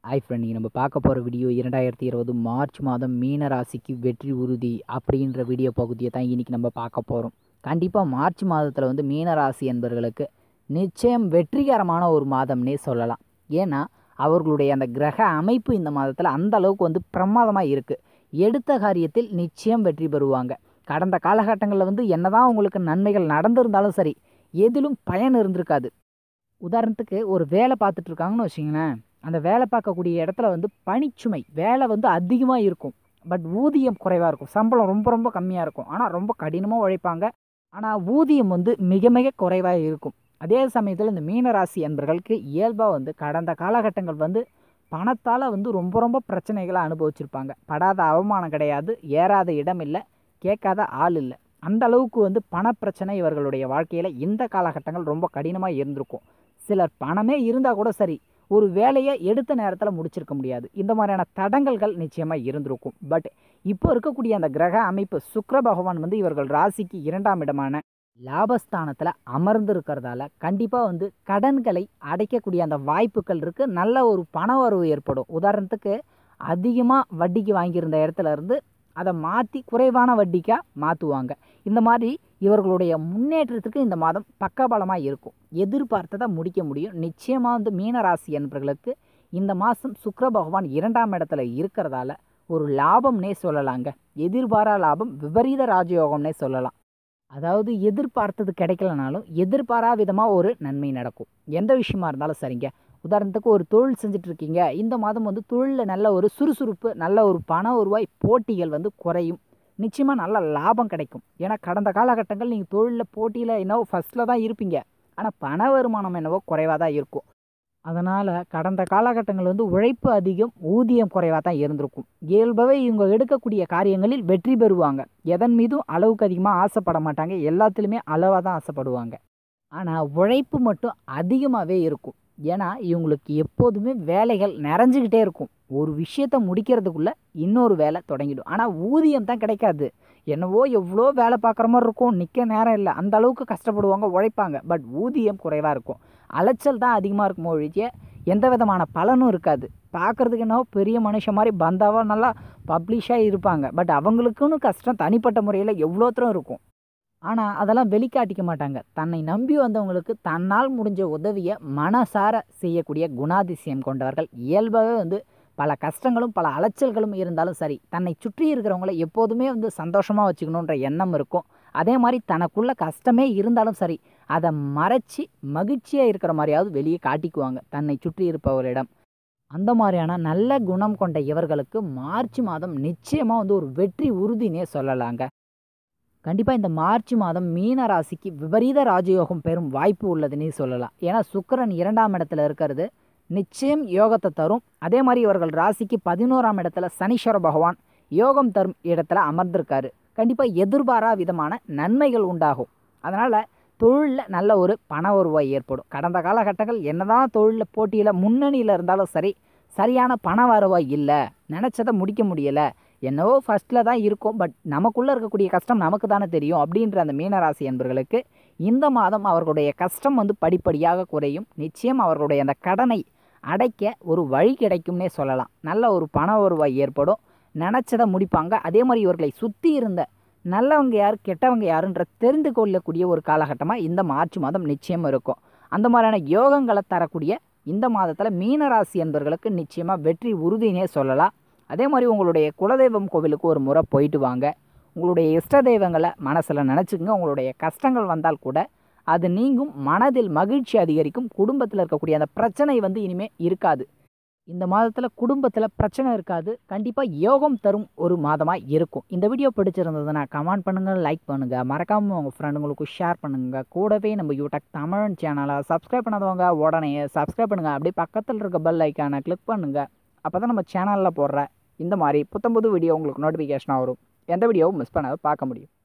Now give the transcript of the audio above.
hi friend நீங்கள் நம்ம பார்க்க போகிற வீடியோ இரண்டாயிரத்தி இருபது மார்ச் மாதம் மீன ராசிக்கு வெற்றி உறுதி அப்படின்ற வீடியோ பகுதியை தான் இன்றைக்கி நம்ம பார்க்க போகிறோம் கண்டிப்பாக மார்ச் மாதத்தில் வந்து மீன ராசி என்பவர்களுக்கு நிச்சயம் வெற்றிகரமான ஒரு மாதம்னே சொல்லலாம் ஏன்னா அவர்களுடைய அந்த கிரக அமைப்பு இந்த மாதத்தில் அந்த அளவுக்கு வந்து பிரமாதமாக இருக்குது எடுத்த காரியத்தில் நிச்சயம் வெற்றி பெறுவாங்க கடந்த காலகட்டங்களில் வந்து என்னதான் உங்களுக்கு நன்மைகள் நடந்திருந்தாலும் சரி எதிலும் பயன் இருந்திருக்காது உதாரணத்துக்கு ஒரு வேலை பார்த்துட்டு இருக்காங்கன்னு வச்சிங்களேன் அந்த வேலை பார்க்கக்கூடிய இடத்துல வந்து பணிச்சுமை வேலை வந்து அதிகமாக இருக்கும் பட் ஊதியம் குறைவாக இருக்கும் சம்பளம் ரொம்ப ரொம்ப கம்மியாக இருக்கும் ஆனால் ரொம்ப கடினமாக உழைப்பாங்க ஆனால் ஊதியம் வந்து மிக மிக குறைவாக இருக்கும் அதே சமயத்தில் இந்த மீனராசி என்பர்களுக்கு இயல்பாக வந்து கடந்த காலகட்டங்கள் வந்து பணத்தால் வந்து ரொம்ப ரொம்ப பிரச்சனைகளை அனுபவிச்சிருப்பாங்க படாத அவமானம் கிடையாது ஏறாத இடம் இல்லை கேட்காத ஆள் இல்லை அந்த அளவுக்கு வந்து பணப்பிரச்சனை இவர்களுடைய வாழ்க்கையில் இந்த காலகட்டங்கள் ரொம்ப கடினமாக இருந்திருக்கும் சிலர் பணமே இருந்தால் கூட சரி ஒரு வேலையை எடுத்த நேரத்தில் முடிச்சிருக்க முடியாது இந்த மாதிரியான தடங்கல்கள் நிச்சயமாக இருந்திருக்கும் பட் இப்போ இருக்கக்கூடிய அந்த கிரக அமைப்பு சுக்கிர பகவான் வந்து இவர்கள் ராசிக்கு இரண்டாம் இடமான லாபஸ்தானத்தில் அமர்ந்திருக்கிறதால கண்டிப்பாக வந்து கடன்களை அடைக்கக்கூடிய அந்த வாய்ப்புகள் இருக்குது நல்ல ஒரு பண வரவு ஏற்படும் உதாரணத்துக்கு அதிகமாக வட்டிக்கு வாங்கியிருந்த இடத்துல இருந்து அதை மாற்றி குறைவான வட்டிக்காக மாற்றுவாங்க இந்த மாதிரி இவர்களுடைய முன்னேற்றத்துக்கு இந்த மாதம் பக்கபலமாக இருக்கும் எதிர்பார்த்ததை முடிக்க முடியும் நிச்சயமாக வந்து மீனராசி என்பவர்களுக்கு இந்த மாதம் சுக்கிர பகவான் இரண்டாம் இடத்துல இருக்கிறதால ஒரு லாபம்னே சொல்லலாங்க எதிர்பாரா லாபம் விபரீத ராஜயோகம்னே சொல்லலாம் அதாவது எதிர்பார்த்தது கிடைக்கலனாலும் எதிர்பாரா விதமாக ஒரு நன்மை நடக்கும் எந்த விஷயமா இருந்தாலும் சரிங்க உதாரணத்துக்கு ஒரு தொழில் செஞ்சுட்டு இருக்கீங்க இந்த மாதம் வந்து தொழிலில் நல்ல ஒரு சுறுசுறுப்பு நல்ல ஒரு பண வருவாய் போட்டிகள் வந்து குறையும் நிச்சயமாக நல்ல லாபம் கிடைக்கும் ஏன்னா கடந்த காலகட்டங்கள் நீங்கள் தொழிலில் போட்டியில் என்னவோ ஃபஸ்ட்டில் தான் இருப்பீங்க ஆனால் பண வருமானம் என்னவோ குறைவாக தான் இருக்கும் அதனால் கடந்த காலகட்டங்கள் வந்து உழைப்பு அதிகம் ஊதியம் குறைவாக தான் இருந்திருக்கும் இயல்பாகவே இவங்க எடுக்கக்கூடிய காரியங்களில் வெற்றி பெறுவாங்க எதன் மீதும் அளவுக்கு அதிகமாக ஆசைப்பட மாட்டாங்க எல்லாத்துலேயுமே அளவாக தான் ஆசைப்படுவாங்க ஆனால் உழைப்பு மட்டும் அதிகமாகவே இருக்கும் ஏன்னா இவங்களுக்கு எப்போதுமே வேலைகள் நிறைஞ்சிக்கிட்டே இருக்கும் ஒரு விஷயத்தை முடிக்கிறதுக்குள்ளே இன்னொரு வேலை தொடங்கிடும் ஆனால் ஊதியம் தான் கிடைக்காது என்னவோ எவ்வளோ வேலை பார்க்குற மாதிரி இருக்கும் நிற்க நேரம் இல்லை அந்த அளவுக்கு கஷ்டப்படுவாங்க உழைப்பாங்க பட் ஊதியம் குறைவாக இருக்கும் அலைச்சல் தான் அதிகமாக இருக்கும் ஒழிய எந்த விதமான பலனும் இருக்காது பார்க்குறதுக்கு என்னவோ பெரிய மனுஷன் மாதிரி பந்தாவாக நல்லா பப்ளிஷாக இருப்பாங்க பட் அவங்களுக்குன்னு கஷ்டம் தனிப்பட்ட முறையில் எவ்வளோத்தரம் இருக்கும் ஆனால் அதெல்லாம் வெளிக்காட்டிக்க மாட்டாங்க தன்னை நம்பி வந்தவங்களுக்கு தன்னால் முடிஞ்ச உதவியை மனசார செய்யக்கூடிய குணாதிசயம் கொண்டவர்கள் இயல்பாகவே வந்து பல கஷ்டங்களும் பல அலைச்சல்களும் இருந்தாலும் சரி தன்னை சுற்றி இருக்கிறவங்கள எப்போதுமே வந்து சந்தோஷமாக வச்சுக்கணுன்ற எண்ணம் இருக்கும் அதே மாதிரி தனக்குள்ள கஷ்டமே இருந்தாலும் சரி அதை மறைச்சி மகிழ்ச்சியாக இருக்கிற மாதிரியாவது வெளியே காட்டிக்குவாங்க தன்னை சுற்றி இருப்பவரிடம் அந்த மாதிரியான நல்ல குணம் கொண்ட இவர்களுக்கு மார்ச் மாதம் நிச்சயமாக வந்து ஒரு வெற்றி உறுதினே சொல்லலாங்க கண்டிப்பாக இந்த மார்ச் மாதம் மீன ராசிக்கு விபரீத ராஜயோகம் பெறும் வாய்ப்பு உள்ளதுன்னே சொல்லலாம் ஏன்னா சுக்கரன் இரண்டாம் இடத்துல இருக்கிறது நிச்சயம் யோகத்தை தரும் அதே மாதிரி இவர்கள் ராசிக்கு பதினோராம் இடத்துல சனீஸ்வர பகவான் யோகம் தரும் இடத்துல அமர்ந்திருக்காரு கண்டிப்பாக எதிர்பாரா விதமான நன்மைகள் உண்டாகும் அதனால் தொழிலில் நல்ல ஒரு பண வருவாய் ஏற்படும் கடந்த காலகட்டங்கள் என்னதான் தொழிலில் போட்டியில் முன்னணியில் இருந்தாலும் சரி சரியான பண வருவாய் இல்லை நினச்சதை முடிக்க முடியலை என்னவோ ஃபஸ்ட்டில் தான் இருக்கும் பட் நமக்குள்ளே இருக்கக்கூடிய கஷ்டம் நமக்கு தானே தெரியும் அப்படின்ற அந்த மீனராசி என்பர்களுக்கு இந்த மாதம் அவர்களுடைய கஷ்டம் வந்து படிப்படியாக குறையும் நிச்சயம் அவர்களுடைய அந்த கடனை அடைக்க ஒரு வழி கிடைக்கும்னே சொல்லலாம் நல்ல ஒரு பண வருவாய் ஏற்படும் நினச்சதை முடிப்பாங்க அதே மாதிரி இவர்களை சுற்றி இருந்த நல்லவங்க யார் கெட்டவங்க யாருன்ற தெரிந்து கொள்ளக்கூடிய ஒரு காலகட்டமாக இந்த மார்ச் மாதம் நிச்சயம் இருக்கும் அந்த மாதிரியான யோகங்களை தரக்கூடிய இந்த மாதத்தில் மீனராசி என்பவர்களுக்கு நிச்சயமாக வெற்றி உறுதினே சொல்லலாம் அதே மாதிரி உங்களுடைய குலதெய்வம் கோவிலுக்கு ஒரு முறை போயிட்டு வாங்க உங்களுடைய இஷ்ட தெய்வங்களை மனசில் நினச்சிக்கங்க உங்களுடைய கஷ்டங்கள் வந்தால் கூட அது நீங்கும் மனதில் மகிழ்ச்சி அதிகரிக்கும் குடும்பத்தில் இருக்கக்கூடிய அந்த பிரச்சனை வந்து இனிமேல் இருக்காது இந்த மாதத்தில் குடும்பத்தில் பிரச்சனை இருக்காது கண்டிப்பாக யோகம் தரும் ஒரு மாதமாக இருக்கும் இந்த வீடியோ பிடிச்சிருந்ததுன்னா கமெண்ட் பண்ணுங்கள் லைக் பண்ணுங்கள் மறக்காமல் உங்கள் ஃப்ரெண்டுங்களுக்கு ஷேர் பண்ணுங்கள் கூடவே நம்ம யூடியூப் தமிழ் சேனலை சப்ஸ்கிரைப் பண்ணாதவங்க உடனே சப்ஸ்கிரைப் பண்ணுங்கள் அப்படியே பக்கத்தில் இருக்க பெல் ஐக்கானை கிளிக் பண்ணுங்கள் அப்போ தான் நம்ம சேனலில் போடுற இந்த மாதிரி புத்தம்புது வீடியோ உங்களுக்கு நோட்டிஃபிகேஷனாக வரும் எந்த வீடியோவும் மிஸ் பண்ணாத பார்க்க முடியும்